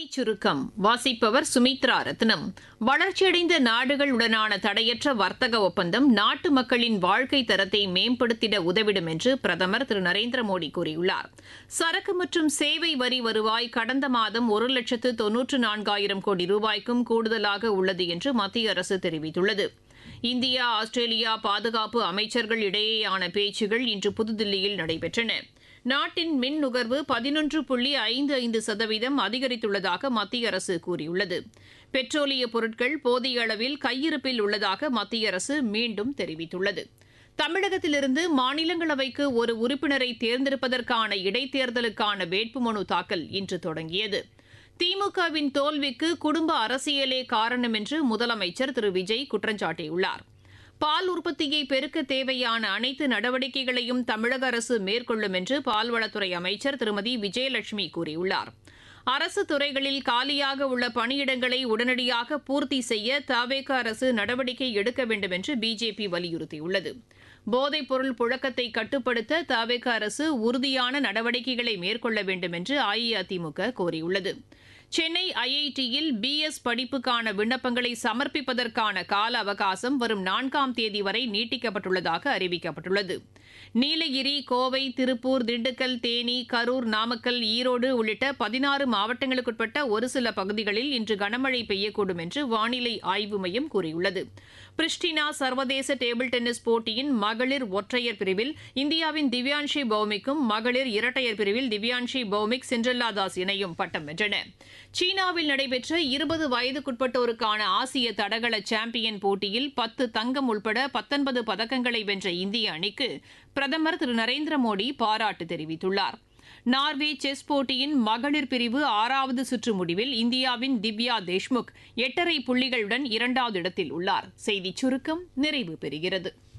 செய்திச் சுருக்கம் வாசிப்பவர் சுமித்ரா ரத்னம் வளர்ச்சியடைந்த நாடுகளுடனான தடையற்ற வர்த்தக ஒப்பந்தம் நாட்டு மக்களின் வாழ்க்கை தரத்தை மேம்படுத்திட உதவிடும் என்று பிரதமர் திரு நரேந்திர மோடி கூறியுள்ளார் சரக்கு மற்றும் சேவை வரி வருவாய் கடந்த மாதம் ஒரு லட்சத்து தொன்னூற்று நான்காயிரம் கோடி ரூபாய்க்கும் கூடுதலாக உள்ளது என்று மத்திய அரசு தெரிவித்துள்ளது இந்தியா ஆஸ்திரேலியா பாதுகாப்பு அமைச்சர்கள் இடையேயான பேச்சுகள் இன்று புதுதில்லியில் நடைபெற்றன நாட்டின் மின் நுகர்வு பதினொன்று புள்ளி ஐந்து ஐந்து சதவீதம் அதிகரித்துள்ளதாக மத்திய அரசு கூறியுள்ளது பெட்ரோலிய பொருட்கள் போதிய அளவில் கையிருப்பில் உள்ளதாக மத்திய அரசு மீண்டும் தெரிவித்துள்ளது தமிழகத்திலிருந்து மாநிலங்களவைக்கு ஒரு உறுப்பினரை தேர்ந்தெடுப்பதற்கான இடைத்தேர்தலுக்கான வேட்புமனு தாக்கல் இன்று தொடங்கியது திமுகவின் தோல்விக்கு குடும்ப அரசியலே காரணம் என்று முதலமைச்சர் திரு விஜய் குற்றஞ்சாட்டியுள்ளார் பால் உற்பத்தியை பெருக்க தேவையான அனைத்து நடவடிக்கைகளையும் தமிழக அரசு மேற்கொள்ளும் என்று பால்வளத்துறை அமைச்சர் திருமதி விஜயலட்சுமி கூறியுள்ளார் அரசு துறைகளில் காலியாக உள்ள பணியிடங்களை உடனடியாக பூர்த்தி செய்ய தவேக அரசு நடவடிக்கை எடுக்க வேண்டும் என்று பிஜேபி வலியுறுத்தியுள்ளது போதைப் பொருள் புழக்கத்தை கட்டுப்படுத்த தவேக அரசு உறுதியான நடவடிக்கைகளை மேற்கொள்ள வேண்டும் என்று அஇஅதிமுக கோரியுள்ளது சென்னை ஐஐடியில் பிஎஸ் படிப்புக்கான விண்ணப்பங்களை சமர்ப்பிப்பதற்கான கால அவகாசம் வரும் நான்காம் தேதி வரை நீட்டிக்கப்பட்டுள்ளதாக அறிவிக்கப்பட்டுள்ளது நீலகிரி கோவை திருப்பூர் திண்டுக்கல் தேனி கரூர் நாமக்கல் ஈரோடு உள்ளிட்ட பதினாறு மாவட்டங்களுக்குட்பட்ட ஒரு சில பகுதிகளில் இன்று கனமழை பெய்யக்கூடும் என்று வானிலை ஆய்வு மையம் கூறியுள்ளது பிரிஸ்டினா சர்வதேச டேபிள் டென்னிஸ் போட்டியின் மகளிர் ஒற்றையர் பிரிவில் இந்தியாவின் திவ்யான்ஷி பௌமிக்கும் மகளிர் இரட்டையர் பிரிவில் திவ்யான்ஷி பௌமிக் சென்ட்ரல்லா தாஸ் இணையும் பட்டம் வென்றன சீனாவில் நடைபெற்ற இருபது வயதுக்குட்பட்டோருக்கான ஆசிய தடகள சாம்பியன் போட்டியில் பத்து தங்கம் உள்பட பத்தொன்பது பதக்கங்களை வென்ற இந்திய அணிக்கு பிரதமர் திரு நரேந்திர மோடி பாராட்டு தெரிவித்துள்ளார் நார்வே செஸ் போட்டியின் மகளிர் பிரிவு ஆறாவது சுற்று முடிவில் இந்தியாவின் திவ்யா தேஷ்முக் எட்டரை புள்ளிகளுடன் இரண்டாவது இடத்தில் உள்ளார் செய்திச் சுருக்கம் நிறைவு பெறுகிறது